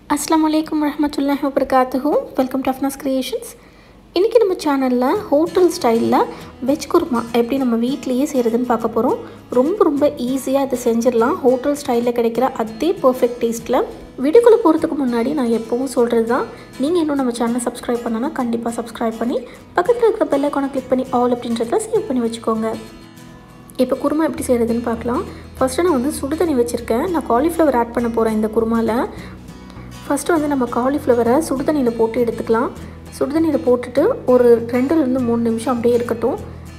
அஸ்லாம் வலைக்கம் வரமத்துல்லாஹி வபரகாத்துஹூ வெல்கம் டு அஃப்னாஸ் கிரியேஷன்ஸ் இன்றைக்கி நம்ம சேனலில் ஹோட்டல் ஸ்டைலில் வெஜ் குருமா எப்படி நம்ம வீட்லேயே செய்கிறதுன்னு பார்க்க போகிறோம் ரொம்ப ரொம்ப ஈஸியாக இதை செஞ்சிடலாம் ஹோட்டல் ஸ்டைலில் கிடைக்கிற அதே பர்ஃபெக்ட் டேஸ்ட்டில் வீடியோக்குள்ளே போகிறதுக்கு முன்னாடி நான் எப்பவும் சொல்கிறது தான் நீங்கள் இன்னும் நம்ம சேனலை சப்ஸ்கிரைப் பண்ணனா கண்டிப்பாக சப்ஸ்கிரைப் பண்ணி பக்கத்தில் இருக்கிற பெல் ஐக்கானை கிளிக் பண்ணி ஆல் அப்படின்றத சேவ் பண்ணி வச்சுக்கோங்க இப்போ குருமா எப்படி செய்கிறதுன்னு பார்க்கலாம் ஃபஸ்ட்டு நான் வந்து சுடு தண்ணி வச்சுருக்கேன் நான் காலிஃப்ளவர் ஆட் பண்ண போகிறேன் இந்த குருமாவில் ஃபஸ்ட்டு வந்து நம்ம காலிஃப்ளவரை சுடு தண்ணியில் போட்டு எடுத்துக்கலாம் சுடு தண்ணியில் போட்டுட்டு ஒரு ரெண்டுலேருந்து மூணு நிமிஷம் அப்படியே இருக்கட்டும்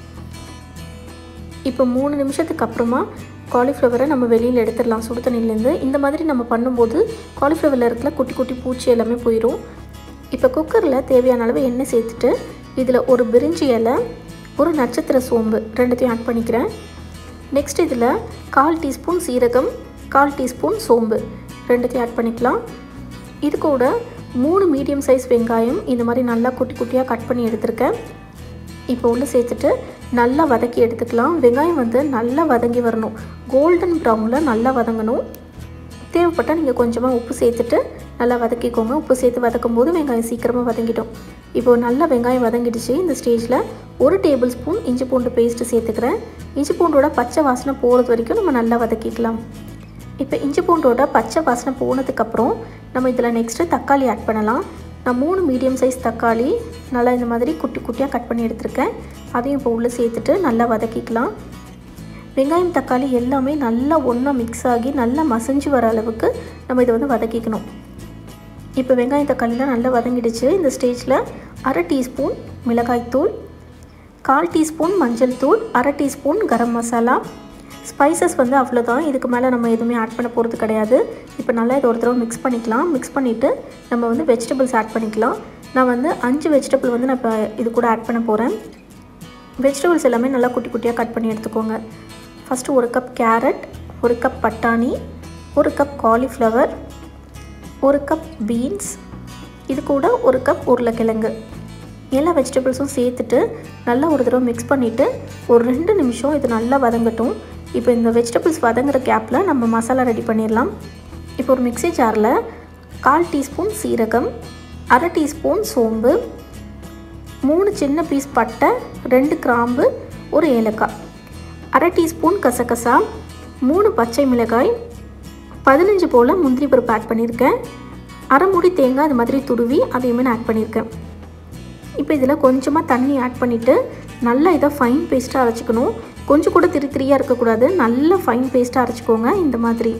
இப்போ மூணு நிமிஷத்துக்கு அப்புறமா காலிஃப்ளவரை நம்ம வெளியில் எடுத்துடலாம் சுடு தண்ணியிலேருந்து இந்த மாதிரி நம்ம பண்ணும்போது காலிஃப்ளவரில் இருக்கிற குட்டி குட்டி பூச்சி எல்லாமே போயிடும் இப்போ குக்கரில் தேவையான அளவு எண்ணெய் சேர்த்துட்டு இதில் ஒரு பிரிஞ்சி இலை ஒரு நட்சத்திர சோம்பு ரெண்டுத்தையும் ஆட் பண்ணிக்கிறேன் நெக்ஸ்ட் இதில் கால் டீஸ்பூன் சீரகம் கால் டீஸ்பூன் சோம்பு ரெண்டுத்தையும் ஆட் பண்ணிக்கலாம் இது கூட மூணு மீடியம் சைஸ் வெங்காயம் இந்த மாதிரி நல்லா குட்டி குட்டியாக கட் பண்ணி எடுத்திருக்கேன் இப்போ உள்ள சேர்த்துட்டு நல்லா வதக்கி எடுத்துக்கலாம் வெங்காயம் வந்து நல்லா வதங்கி வரணும் கோல்டன் ப்ரௌனில் நல்லா வதங்கணும் தேவைப்பட்டால் நீங்கள் கொஞ்சமாக உப்பு சேர்த்துட்டு நல்லா வதக்கிக்கோங்க உப்பு சேர்த்து வதக்கும் போது வெங்காயம் சீக்கிரமாக வதங்கிடும் இப்போ நல்லா வெங்காயம் வதங்கிடுச்சு இந்த ஸ்டேஜில் ஒரு டேபிள் ஸ்பூன் இஞ்சி பூண்டு பேஸ்ட்டு சேர்த்துக்கிறேன் இஞ்சி பூண்டோட பச்சை வாசனை போகிறது வரைக்கும் நம்ம நல்லா வதக்கிக்கலாம் இப்போ இஞ்சி பூண்டோட பச்சை வாசனை போனதுக்கப்புறம் நம்ம இதில் நெக்ஸ்ட்டு தக்காளி ஆட் பண்ணலாம் நான் மூணு மீடியம் சைஸ் தக்காளி நல்லா இந்த மாதிரி குட்டி குட்டியாக கட் பண்ணி எடுத்திருக்கேன் அதையும் இப்போ உள்ளே சேர்த்துட்டு நல்லா வதக்கிக்கலாம் வெங்காயம் தக்காளி எல்லாமே நல்லா ஒன்றா மிக்ஸ் ஆகி நல்லா மசஞ்சு வர அளவுக்கு நம்ம இதை வந்து வதக்கிக்கணும் இப்போ வெங்காயம் தக்காளிலாம் நல்லா வதங்கிடுச்சு இந்த ஸ்டேஜில் அரை டீஸ்பூன் மிளகாய்த்தூள் கால் டீஸ்பூன் மஞ்சள் தூள் அரை டீஸ்பூன் கரம் மசாலா ஸ்பைசஸ் வந்து அவ்வளோதான் இதுக்கு மேலே நம்ம எதுவுமே ஆட் பண்ண போகிறது கிடையாது இப்போ நல்லா இதை ஒரு தடவை மிக்ஸ் பண்ணிக்கலாம் மிக்ஸ் பண்ணிவிட்டு நம்ம வந்து வெஜிடபிள்ஸ் ஆட் பண்ணிக்கலாம் நான் வந்து அஞ்சு வெஜிடபிள் வந்து நான் இப்போ இது கூட ஆட் பண்ண போகிறேன் வெஜிடபிள்ஸ் எல்லாமே நல்லா குட்டி குட்டியாக கட் பண்ணி எடுத்துக்கோங்க ஃபஸ்ட்டு ஒரு கப் கேரட் ஒரு கப் பட்டாணி ஒரு கப் காலிஃப்ளவர் ஒரு கப் பீன்ஸ் இது கூட ஒரு கப் உருளைக்கிழங்கு எல்லா வெஜிடபிள்ஸும் சேர்த்துட்டு நல்லா ஒரு தடவை மிக்ஸ் பண்ணிவிட்டு ஒரு ரெண்டு நிமிஷம் இது நல்லா வதங்கட்டும் இப்போ இந்த வெஜிடபிள்ஸ் வதங்குற கேப்பில் நம்ம மசாலா ரெடி பண்ணிடலாம் இப்போ ஒரு மிக்சி ஜாரில் கால் டீஸ்பூன் சீரகம் அரை டீஸ்பூன் சோம்பு மூணு சின்ன பீஸ் பட்டை ரெண்டு கிராம்பு ஒரு ஏலக்காய் அரை டீஸ்பூன் கசகசா மூணு பச்சை மிளகாய் பதினஞ்சு போல் முந்திரி பருப்பு ஆட் பண்ணியிருக்கேன் அரை மூடி தேங்காய் அது மாதிரி துருவி அதையுமே நான் ஆட் பண்ணியிருக்கேன் இப்போ இதில் கொஞ்சமாக தண்ணி ஆட் பண்ணிவிட்டு நல்லா இதை ஃபைன் பேஸ்ட்டாக அரைச்சிக்கணும் கொஞ்சம் கூட திரி திரியாக இருக்கக்கூடாது நல்லா ஃபைன் பேஸ்ட்டாக அரைச்சிக்கோங்க இந்த மாதிரி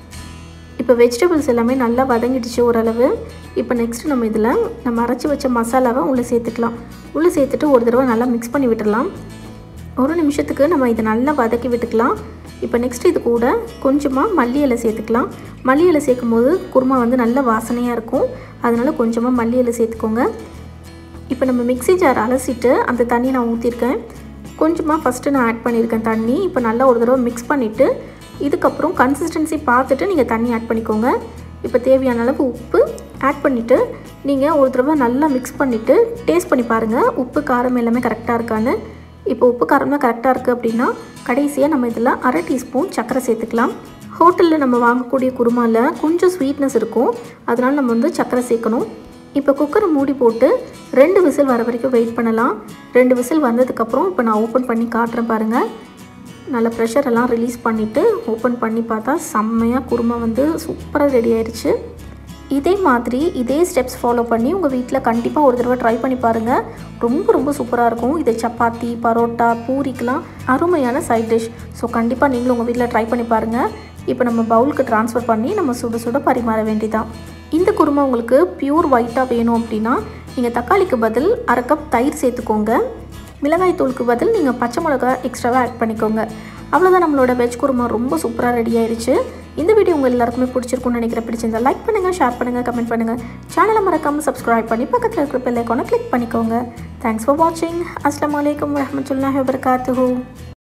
இப்போ வெஜிடபிள்ஸ் எல்லாமே நல்லா வதங்கிடுச்சு ஓரளவு இப்போ நெக்ஸ்ட் நம்ம இதில் நம்ம அரைச்சி வச்ச மசாலாவை உள்ளே சேர்த்துக்கலாம் உள்ளே சேர்த்துட்டு ஒரு தடவை நல்லா மிக்ஸ் பண்ணி விட்டுடலாம் ஒரு நிமிஷத்துக்கு நம்ம இதை நல்லா வதக்கி விட்டுக்கலாம் இப்போ நெக்ஸ்ட் இது கூட கொஞ்சமாக மல்லி இலை சேர்த்துக்கலாம் மல்லி இலை சேர்க்கும் போது குருமா வந்து நல்ல வாசனையாக இருக்கும் அதனால் கொஞ்சமாக மல்லி இலை சேர்த்துக்கோங்க இப்போ நம்ம மிக்ஸி ஜார் அலசிட்டு அந்த தண்ணி நான் ஊற்றிருக்கேன் கொஞ்சமாக ஃபஸ்ட்டு நான் ஆட் பண்ணியிருக்கேன் தண்ணி இப்போ நல்லா ஒரு தடவை மிக்ஸ் பண்ணிவிட்டு இதுக்கப்புறம் கன்சிஸ்டன்சி பார்த்துட்டு நீங்கள் தண்ணி ஆட் பண்ணிக்கோங்க இப்போ தேவையான அளவு உப்பு ஆட் பண்ணிவிட்டு நீங்கள் ஒரு தடவை நல்லா மிக்ஸ் பண்ணிவிட்டு டேஸ்ட் பண்ணி பாருங்கள் உப்பு காரம் எல்லாமே கரெக்டாக இருக்கான்னு இப்போ உப்பு காரம்லாம் கரெக்டாக இருக்குது அப்படின்னா கடைசியாக நம்ம இதில் அரை டீஸ்பூன் சர்க்கரை சேர்த்துக்கலாம் ஹோட்டலில் நம்ம வாங்கக்கூடிய குருமாவில் கொஞ்சம் ஸ்வீட்னஸ் இருக்கும் அதனால் நம்ம வந்து சர்க்கரை சேர்க்கணும் இப்போ குக்கரை மூடி போட்டு ரெண்டு விசில் வர வரைக்கும் வெயிட் பண்ணலாம் ரெண்டு விசில் வந்ததுக்கப்புறம் இப்போ நான் ஓப்பன் பண்ணி காட்டுறேன் பாருங்கள் நல்ல ப்ரெஷர் எல்லாம் ரிலீஸ் பண்ணிவிட்டு ஓப்பன் பண்ணி பார்த்தா செம்மையாக குருமா வந்து சூப்பராக ரெடி ஆயிடுச்சு இதே மாதிரி இதே ஸ்டெப்ஸ் ஃபாலோ பண்ணி உங்கள் வீட்டில் கண்டிப்பாக ஒரு தடவை ட்ரை பண்ணி பாருங்கள் ரொம்ப ரொம்ப சூப்பராக இருக்கும் இது சப்பாத்தி பரோட்டா பூரிக்கெலாம் அருமையான சைட் டிஷ் ஸோ கண்டிப்பாக நீங்களும் உங்கள் வீட்டில் ட்ரை பண்ணி பாருங்கள் இப்போ நம்ம பவுலுக்கு ட்ரான்ஸ்ஃபர் பண்ணி நம்ம சுட சுட பரிமாற வேண்டியதான் இந்த குருமா உங்களுக்கு பியூர் ஒயிட்டாக வேணும் அப்படின்னா நீங்கள் தக்காளிக்கு பதில் அரை கப் தயிர் சேர்த்துக்கோங்க மிளகாய் தூளுக்கு பதில் நீங்கள் பச்சை மிளகா எக்ஸ்ட்ராவாக ஆட் பண்ணிக்கோங்க அவ்வளோதான் நம்மளோட வெஜ் குருமா ரொம்ப சூப்பராக ரெடி ஆயிடுச்சு இந்த வீடியோ உங்கள் எல்லாருக்குமே பிடிச்சிருக்கும்னு நினைக்கிறேன் பிடிச்சிருந்தா லைக் பண்ணுங்கள் ஷேர் பண்ணுங்கள் கமெண்ட் பண்ணுங்கள் சேனலை மறக்காமல் சப்ஸ்கிரைப் பண்ணி பக்கத்தில் இருக்கிற பெல் ஐக்கானை கிளிக் பண்ணிக்கோங்க தேங்க்ஸ் ஃபார் வாட்சிங் அஸ்லாம் வலைக்கம் வரமத்துல்லாஹி வபர்காத்துஹூ